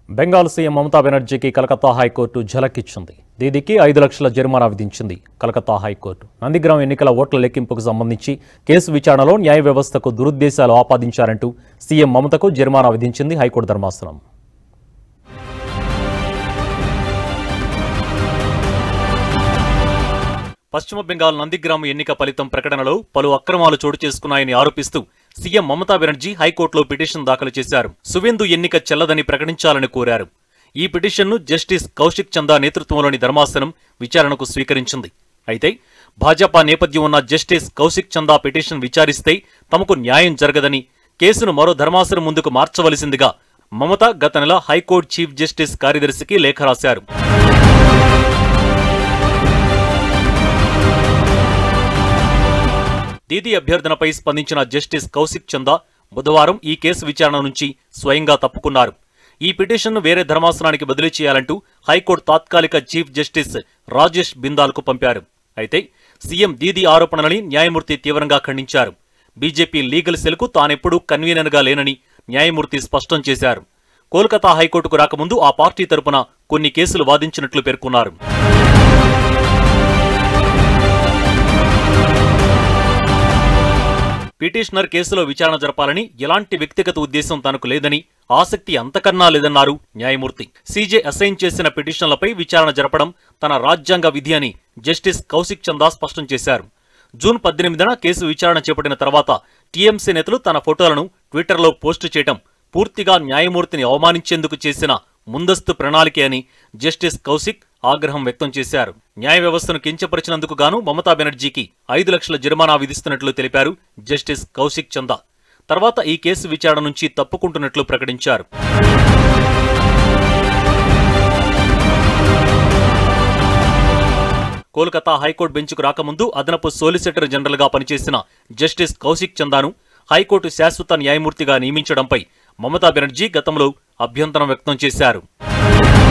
Bengal CM Mamata బెనర్జీకి Calcutta high court ఝలకిచ్చింది దీదికి ఐదు లక్షల జరిమానా విధించింది కలకత్తా హైకోర్టు నందిగ్రామ్ ఎన్నికల ఓట్ల లెక్కింపుకు సంబంధించి కేసు విచారణలో న్యాయ వ్యవస్థకు దురుద్దేశాలు ఆపాదించారంటూ సీఎం మమతకు జరిమానా విధించింది హైకోర్టు ధర్మాసనం పశ్చిమ బెంగాల్ నందిగ్రామ్ ఎన్నిక ఫలితం ప్రకటనలో పలు అక్రమాలు చోటు చేసుకున్నాయని ఆరోపిస్తూ సీఎం మమతా బెనర్జీ హైకోర్టులో పిటిషన్ దాఖలు చేశారు సువేందు ఎన్నిక చెల్లదని ప్రకటించాలని కోరారు ఈ పిటిషన్ను జస్టిస్ కౌశిక్ చందా నేతృత్వంలోని ధర్మాసనం విచారణకు స్వీకరించింది అయితే భాజపా నేపథ్యం ఉన్న జస్టిస్ కౌశిక్ చందా పిటిషన్ విచారిస్తే తమకు న్యాయం జరగదని కేసును మరో ధర్మాసనం ముందుకు మార్చవలసిందిగా మమత గత నెల హైకోర్టు చీఫ్ జస్టిస్ కార్యదర్శికి లేఖ రాశారు దీది అభ్యర్థనపై స్పందించిన జస్టిస్ కౌశిక్ చందా బుధవారం ఈ కేసు విచారణ నుంచి స్వయంగా తప్పుకున్నారు ఈ పిటిషన్ను వేరే ధర్మాసనానికి బదిలీ చేయాలంటూ హైకోర్టు తాత్కాలిక చీఫ్ జస్టిస్ రాజేష్ బిందాల్కు పంపారు అయితే సీఎం దీది ఆరోపణలని న్యాయమూర్తి తీవ్రంగా ఖండించారు బీజేపీ లీగల్ సెల్కు తానెప్పుడూ కన్వీనర్గా లేనని న్యాయమూర్తి స్పష్టం చేశారు కోల్కతా హైకోర్టుకు రాకముందు ఆ పార్టీ తరపున కొన్ని కేసులు వాదించినట్లు పేర్కొన్నారు పిటిషనర్ కేసులో విచారణ జరపాలని ఎలాంటి వ్యక్తిగత ఉద్దేశం తనకు లేదని ఆసక్తి అంతకన్నా లేదన్నారు న్యాయమూర్తి సీజే అసైన్ చేసిన పిటిషన్లపై విచారణ జరపడం తన రాజ్యాంగ విధి అని జస్టిస్ కౌశిక్ చందా స్పష్టం చేశారు జూన్ పద్దెనిమిదిన కేసు విచారణ చేపట్టిన తర్వాత టీఎంసీ నేతలు తన ఫోటోలను ట్విట్టర్లో పోస్టు చేయటం పూర్తిగా న్యాయమూర్తిని అవమానించేందుకు చేసిన ముందస్తు ప్రణాళికే అని జస్టిస్ కౌశిక్ ఆగ్రహం వ్యక్తం చేశారు న్యాయ వ్యవస్థను కించపరిచినందుకు గాను మమతా బెనర్జీకి ఐదు లక్షల జరిమానా విధిస్తున్నట్లు తెలిపారు జస్టిస్ కౌశిక్ చందా తర్వాత ఈ కేసు విచారణ నుంచి తప్పుకుంటున్నట్లు ప్రకటించారు కోల్కతా హైకోర్టు బెంచ్కు రాకముందు అదనపు సోలిసిటర్ జనరల్గా పనిచేసిన జస్టిస్ కౌశిక్ చందాను హైకోర్టు శాశ్వత న్యాయమూర్తిగా నియమించడంపై మమతా బెనర్జీ గతంలో అభ్యంతరం వ్యక్తం చేశారు